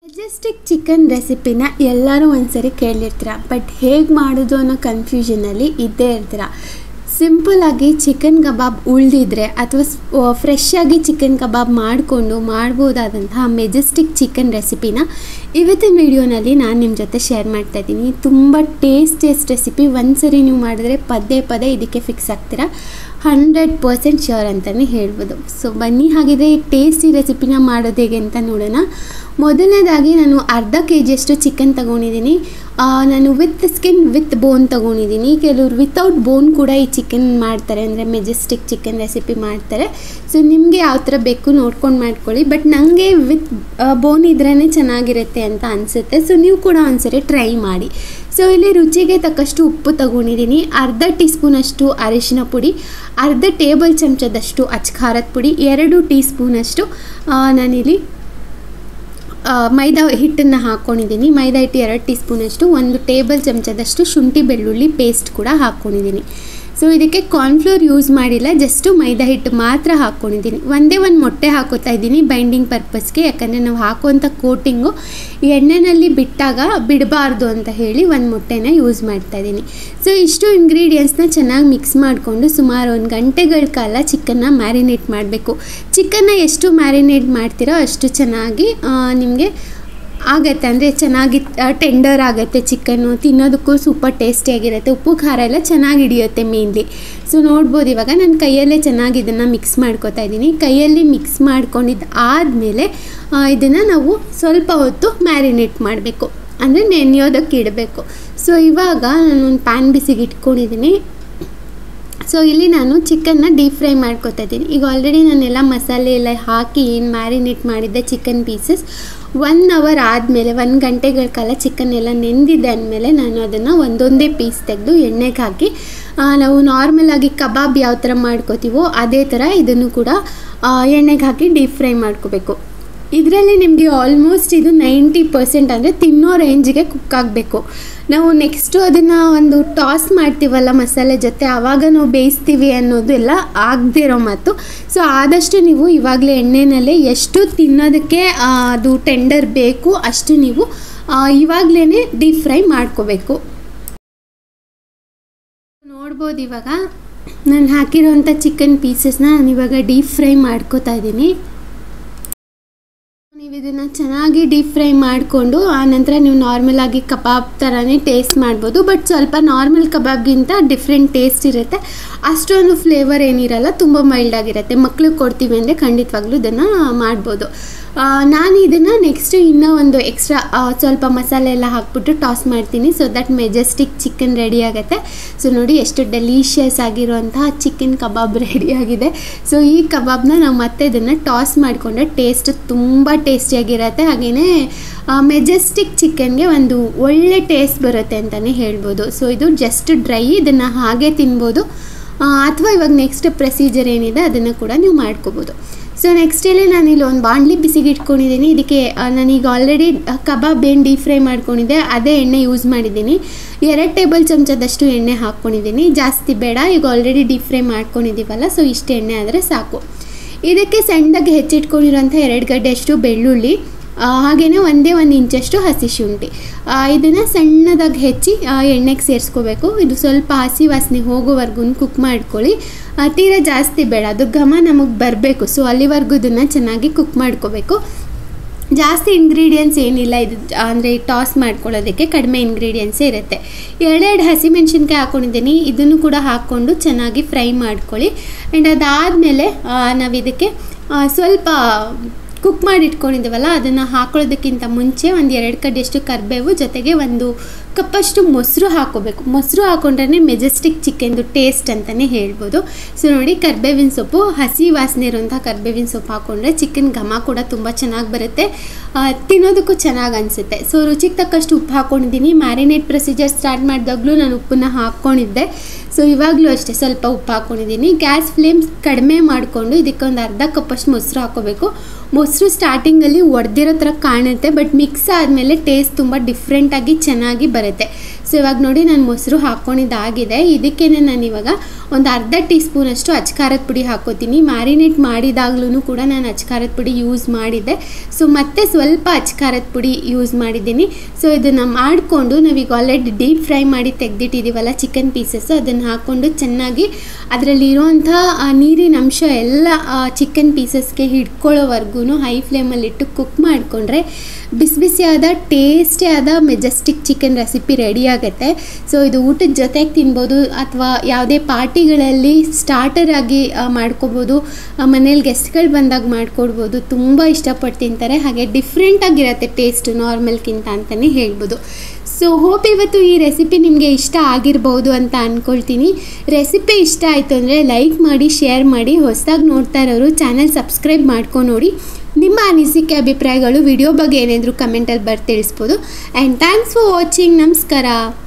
Majestic chicken ರೆಸಿಪಿನ ಎಲ್ಲರೂ ಒಂದ್ಸರಿ ಕೇಳಿರ್ತೀರ ಬಟ್ ಹೇಗೆ ಮಾಡೋದು ಅನ್ನೋ ಕನ್ಫ್ಯೂಷನಲ್ಲಿ ಇದ್ದೇ ಇರ್ತೀರ ಸಿಂಪಲಾಗಿ ಚಿಕನ್ ಕಬಾಬ್ ಉಳಿದಿದ್ರೆ ಅಥವಾ ಫ್ರೆಶ್ ಆಗಿ ಚಿಕನ್ ಕಬಾಬ್ ಮಾಡಿಕೊಂಡು ಮಾಡ್ಬೋದಾದಂತಹ ಮೆಜೆಸ್ಟಿಕ್ ಚಿಕನ್ ರೆಸಿಪಿನ ಇವತ್ತಿನ ವಿಡಿಯೋನಲ್ಲಿ ನಾನು ನಿಮ್ಮ ಜೊತೆ ಶೇರ್ ಮಾಡ್ತಾ ಇದ್ದೀನಿ ತುಂಬ ಟೇಸ್ಟಿಯಸ್ಟ್ ರೆಸಿಪಿ ಒಂದ್ಸರಿ ನೀವು ಮಾಡಿದ್ರೆ ಪದೇ ಪದೇ ಇದಕ್ಕೆ ಫಿಕ್ಸ್ ಆಗ್ತೀರಾ ಹಂಡ್ರೆಡ್ ಪರ್ಸೆಂಟ್ ಶ್ಯೂರ್ ಅಂತಲೇ ಹೇಳ್ಬೋದು ಸೊ ಬನ್ನಿ ಹಾಗಿದ್ರೆ ಈ ಟೇಸ್ಟಿ ರೆಸಿಪಿನ ಮಾಡೋದು ಹೇಗೆ ಅಂತ ನೋಡೋಣ ಮೊದಲನೇದಾಗಿ ನಾನು ಅರ್ಧ ಕೆ ಜಿಯಷ್ಟು ಚಿಕನ್ ತೊಗೊಂಡಿದ್ದೀನಿ ನಾನು ವಿತ್ ಸ್ಕಿನ್ ವಿತ್ ಬೋನ್ ತೊಗೊಂಡಿದ್ದೀನಿ ಕೆಲವರು ವಿತೌಟ್ ಬೋನ್ ಕೂಡ ಈ ಚಿಕನ್ ಮಾಡ್ತಾರೆ ಅಂದರೆ ಮೆಜೆಸ್ಟಿಕ್ ಚಿಕನ್ ರೆಸಿಪಿ ಮಾಡ್ತಾರೆ ಸೊ ನಿಮಗೆ ಯಾವ ಥರ ಬೇಕು ನೋಡ್ಕೊಂಡು ಮಾಡ್ಕೊಳ್ಳಿ ಬಟ್ ನನಗೆ ವಿತ್ ಬೋನ್ ಇದ್ರೇ ಚೆನ್ನಾಗಿರುತ್ತೆ ಅಂತ ಅನಿಸುತ್ತೆ ಸೊ ನೀವು ಕೂಡ ಒಂದ್ಸರಿ ಟ್ರೈ ಮಾಡಿ ಸೊ ಇಲ್ಲಿ ರುಚಿಗೆ ತಕ್ಕಷ್ಟು ಉಪ್ಪು ತಗೊಂಡಿದ್ದೀನಿ ಅರ್ಧ ಟೀ ಸ್ಪೂನಷ್ಟು ಅರಿಶಿನ ಪುಡಿ ಅರ್ಧ ಟೇಬಲ್ ಚಮಚದಷ್ಟು ಅಚ್ ಖಾರದ ಪುಡಿ ಎರಡು ಟೀ ಸ್ಪೂನಷ್ಟು ನಾನಿಲ್ಲಿ ಮೈದಾ ಹಿಟ್ಟನ್ನು ಹಾಕ್ಕೊಂಡಿದ್ದೀನಿ ಮೈದಾ ಹಿಟ್ಟು ಎರಡು ಟೀ ಸ್ಪೂನಷ್ಟು ಒಂದು ಟೇಬಲ್ ಚಮಚದಷ್ಟು ಶುಂಠಿ ಬೆಳ್ಳುಳ್ಳಿ ಪೇಸ್ಟ್ ಕೂಡ ಹಾಕ್ಕೊಂಡಿದ್ದೀನಿ ಸೊ ಇದಕ್ಕೆ ಕಾರ್ನ್ಫ್ಲೋರ್ ಯೂಸ್ ಮಾಡಿಲ್ಲ ಜಸ್ಟು ಮೈದಾ ಹಿಟ್ಟು ಮಾತ್ರ ಹಾಕ್ಕೊಂಡಿದ್ದೀನಿ ಒಂದೇ ಒಂದು ಮೊಟ್ಟೆ ಹಾಕೋತಾ ಇದ್ದೀನಿ ಬೈಂಡಿಂಗ್ ಪರ್ಪಸ್ಗೆ ಯಾಕಂದರೆ ನಾವು ಹಾಕುವಂಥ ಕೋಟಿಂಗು ಎಣ್ಣೆಯಲ್ಲಿ ಬಿಟ್ಟಾಗ ಬಿಡಬಾರ್ದು ಅಂತ ಹೇಳಿ ಒಂದು ಮೊಟ್ಟೆನ ಯೂಸ್ ಮಾಡ್ತಾ ಇದ್ದೀನಿ ಸೊ ಇಷ್ಟು ಇಂಗ್ರೀಡಿಯೆಂಟ್ಸ್ನ ಚೆನ್ನಾಗಿ ಮಿಕ್ಸ್ ಮಾಡಿಕೊಂಡು ಸುಮಾರು ಒಂದು ಗಂಟೆಗಳ ಕಾಲ ಚಿಕನ್ನ ಮ್ಯಾರಿನೇಟ್ ಮಾಡಬೇಕು ಚಿಕನ್ನ ಎಷ್ಟು ಮ್ಯಾರಿನೇಟ್ ಮಾಡ್ತೀರೋ ಅಷ್ಟು ಚೆನ್ನಾಗಿ ನಿಮಗೆ ಆಗತ್ತೆ ಅಂದರೆ ಚೆನ್ನಾಗಿ ಟೆಂಡರ್ ಆಗುತ್ತೆ ಚಿಕನ್ನು ತಿನ್ನೋದಕ್ಕೂ ಸೂಪರ್ ಟೇಸ್ಟಿಯಾಗಿರುತ್ತೆ ಉಪ್ಪು ಖಾರ ಎಲ್ಲ ಚೆನ್ನಾಗಿ ಹಿಡಿಯುತ್ತೆ ಮೇನ್ಲಿ ಸೊ ನೋಡ್ಬೋದು ಇವಾಗ ನಾನು ಕೈಯಲ್ಲೇ ಚೆನ್ನಾಗಿ ಇದನ್ನು ಮಿಕ್ಸ್ ಮಾಡ್ಕೊತಾ ಇದ್ದೀನಿ ಕೈಯಲ್ಲಿ ಮಿಕ್ಸ್ ಮಾಡ್ಕೊಂಡಿದ್ದು ಆದಮೇಲೆ ಇದನ್ನು ನಾವು ಸ್ವಲ್ಪ ಹೊತ್ತು ಮ್ಯಾರಿನೇಟ್ ಮಾಡಬೇಕು ಅಂದರೆ ನೆನೆಯೋದಕ್ಕೆ ಇಡಬೇಕು ಸೊ ಇವಾಗ ನಾನು ಒಂದು ಪ್ಯಾನ್ ಬಿಸಿಗೆ ಇಟ್ಕೊಂಡಿದ್ದೀನಿ ಸೊ ಇಲ್ಲಿ ನಾನು ಚಿಕನ್ನ ಡೀಪ್ ಫ್ರೈ ಮಾಡ್ಕೊತಾ ಇದ್ದೀನಿ ಈಗ ಆಲ್ರೆಡಿ ನಾನೆಲ್ಲ ಮಸಾಲೆ ಎಲ್ಲ ಹಾಕಿ ಏನು ಮ್ಯಾರಿನೇಟ್ ಮಾಡಿದ್ದೆ ಚಿಕನ್ ಪೀಸಸ್ ಒನ್ ಅವರ್ ಆದಮೇಲೆ ಒಂದು ಗಂಟೆಗಳ ಕಾಲ ಚಿಕನ್ ಎಲ್ಲ ನೆಂದಿದೆ ಅಂದಮೇಲೆ ನಾನು ಅದನ್ನು ಒಂದೊಂದೇ ಪೀಸ್ ತೆಗೆದು ಎಣ್ಣೆಗೆ ಹಾಕಿ ನಾವು ನಾರ್ಮಲಾಗಿ ಕಬಾಬ್ ಯಾವ ಥರ ಮಾಡ್ಕೋತೀವೋ ಅದೇ ಥರ ಇದನ್ನು ಕೂಡ ಎಣ್ಣೆಗೆ ಹಾಕಿ ಡೀಪ್ ಫ್ರೈ ಮಾಡ್ಕೋಬೇಕು ಇದರಲ್ಲಿ ನಿಮಗೆ ಆಲ್ಮೋಸ್ಟ್ ಇದು ನೈಂಟಿ ಪರ್ಸೆಂಟ್ ಅಂದರೆ ತಿನ್ನೋ ರೇಂಜಿಗೆ ಕುಕ್ ಆಗಬೇಕು ನಾವು ನೆಕ್ಸ್ಟು ಅದನ್ನು ಒಂದು ಟಾಸ್ ಮಾಡ್ತೀವಲ್ಲ ಮಸಾಲೆ ಜೊತೆ ಆವಾಗ ನಾವು ಬೇಯಿಸ್ತೀವಿ ಅನ್ನೋದು ಎಲ್ಲ ಆಗದೇ ಇರೋ ಮಾತು ಸೊ ಆದಷ್ಟು ನೀವು ಇವಾಗಲೇ ಎಣ್ಣೆನಲ್ಲೇ ಎಷ್ಟು ತಿನ್ನೋದಕ್ಕೆ ಅದು ಟೆಂಡರ್ ಬೇಕು ಅಷ್ಟು ನೀವು ಇವಾಗಲೇ ಡೀಪ್ ಫ್ರೈ ಮಾಡ್ಕೋಬೇಕು ನೋಡ್ಬೋದು ಇವಾಗ ನಾನು ಹಾಕಿರೋಂಥ ಚಿಕನ್ ಪೀಸಸ್ನ ನಾನು ಇವಾಗ ಡೀಪ್ ಫ್ರೈ ಮಾಡ್ಕೋತಾ ಇದ್ದೀನಿ ನೀವು ಇದನ್ನು ಚೆನ್ನಾಗಿ ಡೀಪ್ ಫ್ರೈ ಮಾಡಿಕೊಂಡು ಆನಂತರ ನೀವು ನಾರ್ಮಲಾಗಿ ಕಬಾಬ್ ಥರನೇ ಟೇಸ್ಟ್ ಮಾಡ್ಬೋದು ಬಟ್ ಸ್ವಲ್ಪ ನಾರ್ಮಲ್ ಕಬಾಬ್ಗಿಂತ ಡಿಫ್ರೆಂಟ್ ಟೇಸ್ಟ್ ಇರುತ್ತೆ ಅಷ್ಟೊಂದು ಫ್ಲೇವರ್ ಏನಿರಲ್ಲ ತುಂಬ ಮೈಲ್ಡ್ ಆಗಿರುತ್ತೆ ಮಕ್ಳಿಗೆ ಕೊಡ್ತೀವಿ ಅಂದರೆ ಖಂಡಿತವಾಗ್ಲೂ ಇದನ್ನು ಮಾಡ್ಬೋದು ನಾನು ಇದನ್ನು ನೆಕ್ಸ್ಟ್ ಇನ್ನೂ ಒಂದು ಎಕ್ಸ್ಟ್ರಾ ಸ್ವಲ್ಪ ಮಸಾಲೆ ಎಲ್ಲ ಹಾಕ್ಬಿಟ್ಟು ಟಾಸ್ ಮಾಡ್ತೀನಿ so that majestic chicken ready ಆಗುತ್ತೆ ಸೊ ನೋಡಿ ಎಷ್ಟು ಡೆಲೀಷಿಯಸ್ ಆಗಿರುವಂತಹ ಚಿಕನ್ ಕಬಾಬ್ ರೆಡಿಯಾಗಿದೆ ಸೊ ಈ ಕಬಾಬ್ನ ನಾವು ಮತ್ತೆ ಇದನ್ನು ಟಾಸ್ ಮಾಡಿಕೊಂಡ್ರೆ ಟೇಸ್ಟ್ ತುಂಬ ಟೇಸ್ಟಿಯಾಗಿರುತ್ತೆ ಹಾಗೆಯೇ ಮೆಜೆಸ್ಟಿಕ್ ಚಿಕನ್ಗೆ ಒಂದು ಒಳ್ಳೆ ಟೇಸ್ಟ್ ಬರುತ್ತೆ ಅಂತಲೇ ಹೇಳ್ಬೋದು ಸೊ ಇದು ಜಸ್ಟ್ ಡ್ರೈ ಇದನ್ನು ಹಾಗೆ ತಿನ್ಬೋದು ಅಥವಾ ಇವಾಗ ನೆಕ್ಸ್ಟ್ ಪ್ರೊಸೀಜರ್ ಏನಿದೆ ಅದನ್ನು ಕೂಡ ನೀವು ಮಾಡ್ಕೋಬೋದು ಸೊ ನೆಕ್ಸ್ಟ್ ಇಲ್ಲಿ ನಾನು ಇಲ್ಲಿ ಒಂದು ಬಾಣಲಿ ಬಿಸಿಗೆ ಇಟ್ಕೊಂಡಿದ್ದೀನಿ ಇದಕ್ಕೆ ನಾನೀಗ ಆಲ್ರೆಡಿ ಕಬಾಬ್ ಏನು ಡೀಪ್ ಫ್ರೈ ಮಾಡ್ಕೊಂಡಿದ್ದೆ ಅದೇ ಎಣ್ಣೆ ಯೂಸ್ ಮಾಡಿದ್ದೀನಿ ಎರಡು ಟೇಬಲ್ ಚಮಚದಷ್ಟು ಎಣ್ಣೆ ಹಾಕ್ಕೊಂಡಿದ್ದೀನಿ ಜಾಸ್ತಿ ಬೇಡ ಈಗ ಆಲ್ರೆಡಿ ಡೀಪ್ ಫ್ರೈ ಮಾಡ್ಕೊಂಡಿದ್ದೀವಲ್ಲ ಸೊ ಇಷ್ಟು ಎಣ್ಣೆ ಆದರೆ ಸಾಕು ಇದಕ್ಕೆ ಸಣ್ಣದಾಗಿ ಹೆಚ್ಚಿಟ್ಕೊಂಡಿರೋಂಥ ಎರಡು ಗಡ್ಡೆಯಷ್ಟು ಬೆಳ್ಳುಳ್ಳಿ ಹಾಗೆಯೇ ಒಂದೇ ಒಂದು ಇಂಚಷ್ಟು ಹಸಿ ಶುಂಠಿ ಇದನ್ನು ಸಣ್ಣದಾಗಿ ಹೆಚ್ಚಿ ಎಣ್ಣೆಗೆ ಸೇರಿಸ್ಕೋಬೇಕು ಇದು ಸ್ವಲ್ಪ ಹಸಿ ವಾಸನೆ ಹೋಗೋವರೆಗೂ ಕುಕ್ ಮಾಡ್ಕೊಳ್ಳಿ ತೀರಾ ಜಾಸ್ತಿ ಬೇಡ ಅದು ಘಮ ನಮಗೆ ಬರಬೇಕು ಸೊ ಅಲ್ಲಿವರೆಗೂ ಇದನ್ನು ಚೆನ್ನಾಗಿ ಕುಕ್ ಮಾಡ್ಕೋಬೇಕು ಜಾಸ್ತಿ ಇಂಗ್ರೀಡಿಯೆಂಟ್ಸ್ ಏನಿಲ್ಲ ಇದು ಅಂದರೆ ಟಾಸ್ ಮಾಡ್ಕೊಳ್ಳೋದಕ್ಕೆ ಕಡಿಮೆ ಇಂಗ್ರೀಡಿಯೆಂಟ್ಸೇ ಇರುತ್ತೆ ಎರಡೆರಡು ಹಸಿಮೆಣ್ಸಿನ್ಕಾಯಿ ಹಾಕ್ಕೊಂಡಿದ್ದೀನಿ ಇದನ್ನು ಕೂಡ ಹಾಕ್ಕೊಂಡು ಚೆನ್ನಾಗಿ ಫ್ರೈ ಮಾಡ್ಕೊಳ್ಳಿ ಆ್ಯಂಡ್ ಅದಾದಮೇಲೆ ನಾವು ಇದಕ್ಕೆ ಸ್ವಲ್ಪ ಕುಕ್ ಮಾಡಿ ಇಟ್ಕೊಂಡಿದ್ದೀವಲ್ಲ ಅದನ್ನು ಹಾಕೊಳ್ಳೋದಕ್ಕಿಂತ ಮುಂಚೆ ಒಂದು ಎರಡು ಕಡ್ಡಿಯಷ್ಟು ಕರಿಬೇವು ಜೊತೆಗೆ ಒಂದು ಕಪ್ಪಷ್ಟು ಮೊಸರು ಹಾಕೋಬೇಕು ಮೊಸರು ಹಾಕೊಂಡ್ರೆ ಮೆಜೆಸ್ಟಿಕ್ ಚಿಕನ್ದು ಟೇಸ್ಟ್ ಅಂತಲೇ ಹೇಳ್ಬೋದು ಸೊ ನೋಡಿ ಕರ್ಬೇವಿನ ಸೊಪ್ಪು ಹಸಿ ವಾಸನೆ ಇರುವಂಥ ಕರ್ಬೇವಿನ ಸೊಪ್ಪು ಹಾಕ್ಕೊಂಡ್ರೆ ಚಿಕನ್ ಘಮ ಕೂಡ ತುಂಬ ಚೆನ್ನಾಗಿ ಬರುತ್ತೆ ತಿನ್ನೋದಕ್ಕೂ ಚೆನ್ನಾಗಿ ಅನಿಸುತ್ತೆ ಸೊ ರುಚಿಗೆ ತಕ್ಕಷ್ಟು ಉಪ್ಪು ಹಾಕ್ಕೊಂಡಿದ್ದೀನಿ ಮ್ಯಾರಿನೇಟ್ ಪ್ರೊಸೀಜರ್ ಸ್ಟಾರ್ಟ್ ಮಾಡಿದಾಗಲೂ ನಾನು ಉಪ್ಪನ್ನ ಹಾಕ್ಕೊಂಡಿದ್ದೆ ಸೊ ಇವಾಗಲೂ ಅಷ್ಟೇ ಸ್ವಲ್ಪ ಉಪ್ಪು ಹಾಕ್ಕೊಂಡಿದ್ದೀನಿ ಗ್ಯಾಸ್ ಫ್ಲೇಮ್ ಕಡಿಮೆ ಮಾಡಿಕೊಂಡು ಇದಕ್ಕೊಂದು ಅರ್ಧ ಕಪ್ಪಷ್ಟು ಮೊಸರು ಹಾಕೋಬೇಕು ಮೊಸರು ಸ್ಟಾರ್ಟಿಂಗಲ್ಲಿ ಒಡೆದಿರೋ ಥರ ಕಾಣುತ್ತೆ ಬಟ್ ಮಿಕ್ಸ್ ಆದಮೇಲೆ ಟೇಸ್ಟ್ ತುಂಬ ಡಿಫ್ರೆಂಟಾಗಿ ಚೆನ್ನಾಗಿ ಬರುತ್ತೆ ಸೊ ಇವಾಗ ನೋಡಿ ನಾನು ಮೊಸರು ಹಾಕ್ಕೊಂಡಿದ್ದಾಗಿದೆ ಇದಕ್ಕೇ ನಾನು ಇವಾಗ ಒಂದು ಅರ್ಧ ಟೀ ಸ್ಪೂನಷ್ಟು ಅಚ್ಕಾರದ ಪುಡಿ ಹಾಕೋತೀನಿ ಮ್ಯಾರಿನೇಟ್ ಮಾಡಿದಾಗ್ಲೂ ಕೂಡ ನಾನು ಅಚ್ಕಾರದ ಪುಡಿ ಯೂಸ್ ಮಾಡಿದ್ದೆ ಸೊ ಮತ್ತೆ ಸ್ವಲ್ಪ ಅಚ್ಕಾರದ ಪುಡಿ ಯೂಸ್ ಮಾಡಿದ್ದೀನಿ ಸೊ ಇದನ್ನು ಮಾಡಿಕೊಂಡು ನಾವೀಗ ಆಲ್ರೆಡಿ ಡೀಪ್ ಫ್ರೈ ಮಾಡಿ ತೆಗೆದಿಟ್ಟಿದ್ದೀವಲ್ಲ ಚಿಕನ್ ಪೀಸಸ್ಸು ಅದನ್ನು ಹಾಕ್ಕೊಂಡು ಚೆನ್ನಾಗಿ ಅದರಲ್ಲಿರುವಂಥ ನೀರಿನ ಅಂಶ ಎಲ್ಲ ಚಿಕನ್ ಪೀಸಸ್ಗೆ ಹಿಡ್ಕೊಳ್ಳೋವರೆಗೂ ಹೈ ಫ್ಲೇಮಲ್ಲಿಟ್ಟು ಕುಕ್ ಮಾಡಿಕೊಂಡ್ರೆ ಬಿಸಿ ಬಿಸಿಯಾದ ಟೇಸ್ಟಿ ಆದ ಮೆಜೆಸ್ಟಿಕ್ ಚಿಕನ್ ರೆಸಿಪಿ ರೆಡಿ ಆಗುತ್ತೆ ಸೊ ಇದು ಊಟದ ಜೊತೆಗೆ ತಿನ್ಬೋದು ಅಥವಾ ಯಾವುದೇ ಪಾರ್ಟಿಗಳಲ್ಲಿ ಸ್ಟಾರ್ಟರ್ ಆಗಿ ಮಾಡ್ಕೋಬೋದು ಮನೇಲಿ ಗೆಸ್ಟ್ಗಳು ಬಂದಾಗ ಮಾಡ್ಕೊಡ್ಬೋದು ತುಂಬ ಇಷ್ಟಪಟ್ಟು ತಿಂತಾರೆ ಹಾಗೆ ಡಿಫ್ರೆಂಟಾಗಿರುತ್ತೆ ಟೇಸ್ಟ್ ನಾರ್ಮಲ್ಗಿಂತ ಅಂತಲೇ ಹೇಳ್ಬೋದು ಸೊ ಹೋಪ್ ಇವತ್ತು ಈ ರೆಸಿಪಿ ನಿಮಗೆ ಇಷ್ಟ ಆಗಿರ್ಬೋದು ಅಂತ ಅಂದ್ಕೊಳ್ತೀನಿ ರೆಸಿಪಿ ಇಷ್ಟ ಆಯಿತು ಅಂದರೆ ಲೈಕ್ ಮಾಡಿ ಶೇರ್ ಮಾಡಿ ಹೊಸದಾಗಿ ನೋಡ್ತಾ ಇರೋರು ಚಾನಲ್ ಸಬ್ಸ್ಕ್ರೈಬ್ ಮಾಡ್ಕೊಂಡು ನೋಡಿ ನಿಮ್ಮ ಅನಿಸಿಕೆ ಅಭಿಪ್ರಾಯಗಳು ವಿಡಿಯೋ ಬಗ್ಗೆ ಏನಾದರೂ ಕಮೆಂಟಲ್ಲಿ ಬರ್ ತಿಳಿಸ್ಬೋದು ಆ್ಯಂಡ್ ಥ್ಯಾಂಕ್ಸ್ ಫಾರ್ ವಾಚಿಂಗ್ ನಮಸ್ಕಾರ